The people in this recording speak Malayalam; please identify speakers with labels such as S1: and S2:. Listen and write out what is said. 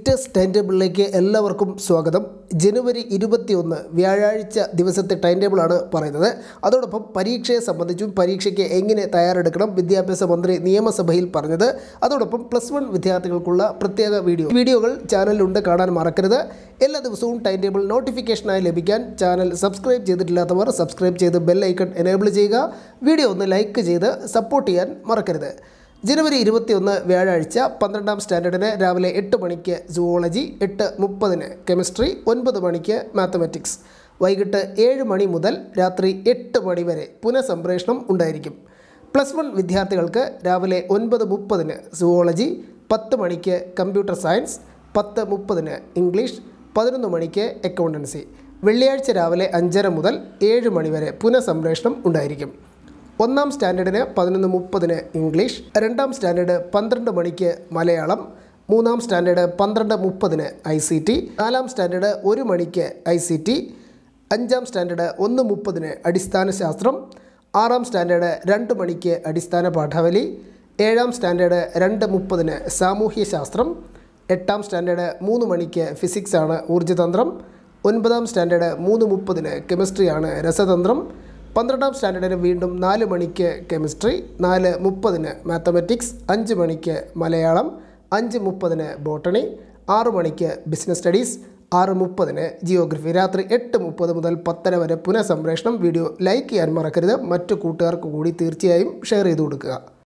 S1: ലേറ്റസ്റ്റ് ടൈം ടേബിളിലേക്ക് എല്ലാവർക്കും സ്വാഗതം ജനുവരി ഇരുപത്തിയൊന്ന് വ്യാഴാഴ്ച ദിവസത്തെ ടൈം ടേബിളാണ് പറയുന്നത് അതോടൊപ്പം പരീക്ഷയെ സംബന്ധിച്ചും പരീക്ഷയ്ക്ക് എങ്ങനെ തയ്യാറെടുക്കണം വിദ്യാഭ്യാസ മന്ത്രി നിയമസഭയിൽ പറഞ്ഞത് അതോടൊപ്പം പ്ലസ് വൺ വിദ്യാർത്ഥികൾക്കുള്ള പ്രത്യേക വീഡിയോ വീഡിയോകൾ ചാനലിലുണ്ട് കാണാൻ മറക്കരുത് എല്ലാ ദിവസവും ടൈം ടേബിൾ നോട്ടിഫിക്കേഷനായി ലഭിക്കാൻ ചാനൽ സബ്സ്ക്രൈബ് ചെയ്തിട്ടില്ലാത്തവർ സബ്സ്ക്രൈബ് ചെയ്ത് ബെൽ ഐക്കൺ എനേബിൾ ചെയ്യുക വീഡിയോ ഒന്ന് ലൈക്ക് ചെയ്ത് സപ്പോർട്ട് ചെയ്യാൻ മറക്കരുത് ജനുവരി ഇരുപത്തിയൊന്ന് വ്യാഴാഴ്ച പന്ത്രണ്ടാം സ്റ്റാൻഡേർഡിന് രാവിലെ എട്ട് മണിക്ക് സുവോളജി എട്ട് മുപ്പതിന് കെമിസ്ട്രി ഒൻപത് മണിക്ക് മാത്തമാറ്റിക്സ് വൈകിട്ട് ഏഴ് മണി മുതൽ രാത്രി എട്ട് മണി വരെ പുനഃസംപ്രേഷണം ഉണ്ടായിരിക്കും പ്ലസ് വൺ വിദ്യാർത്ഥികൾക്ക് രാവിലെ ഒൻപത് മുപ്പതിന് സുവോളജി പത്ത് മണിക്ക് കമ്പ്യൂട്ടർ സയൻസ് പത്ത് മുപ്പതിന് ഇംഗ്ലീഷ് പതിനൊന്ന് മണിക്ക് അക്കൗണ്ടൻസി വെള്ളിയാഴ്ച രാവിലെ അഞ്ചര മുതൽ ഏഴ് മണി വരെ പുനഃസംപ്രേഷണം ഉണ്ടായിരിക്കും ഒന്നാം സ്റ്റാൻഡേർഡിന് പതിനൊന്ന് മുപ്പതിന് ഇംഗ്ലീഷ് രണ്ടാം സ്റ്റാൻഡേർഡ് പന്ത്രണ്ട് മണിക്ക് മലയാളം മൂന്നാം സ്റ്റാൻഡേർഡ് പന്ത്രണ്ട് മുപ്പതിന് ഐ സി ടി നാലാം സ്റ്റാൻഡേർഡ് ഒരു മണിക്ക് ഐ സി ടി അഞ്ചാം സ്റ്റാൻഡേർഡ് ഒന്ന് മുപ്പതിന് അടിസ്ഥാന ശാസ്ത്രം ആറാം സ്റ്റാൻഡേർഡ് രണ്ട് മണിക്ക് അടിസ്ഥാന പാഠാവലി ഏഴാം സ്റ്റാൻഡേർഡ് രണ്ട് മുപ്പതിന് സാമൂഹ്യ ശാസ്ത്രം എട്ടാം സ്റ്റാൻഡേർഡ് മൂന്ന് മണിക്ക് ഫിസിക്സാണ് ഊർജ്ജതന്ത്രം ഒൻപതാം സ്റ്റാൻഡേർഡ് മൂന്ന് മുപ്പതിന് കെമിസ്ട്രിയാണ് രസതന്ത്രം പന്ത്രണ്ടാം സ്റ്റാൻഡേർഡിന് വീണ്ടും നാല് മണിക്ക് കെമിസ്ട്രി നാല് മുപ്പതിന് മാത്തമാറ്റിക്സ് അഞ്ച് മണിക്ക് മലയാളം അഞ്ച് മുപ്പതിന് ബോട്ടണി ആറ് മണിക്ക് ബിസിനസ് സ്റ്റഡീസ് ആറ് മുപ്പതിന് ജിയോഗ്രഫി രാത്രി എട്ട് മുപ്പത് മുതൽ പത്തര വരെ പുനഃസംപ്രേഷണം വീഡിയോ ലൈക്ക് ചെയ്യാൻ മറക്കരുത് മറ്റു കൂട്ടുകാർക്ക് കൂടി തീർച്ചയായും ഷെയർ ചെയ്ത് കൊടുക്കുക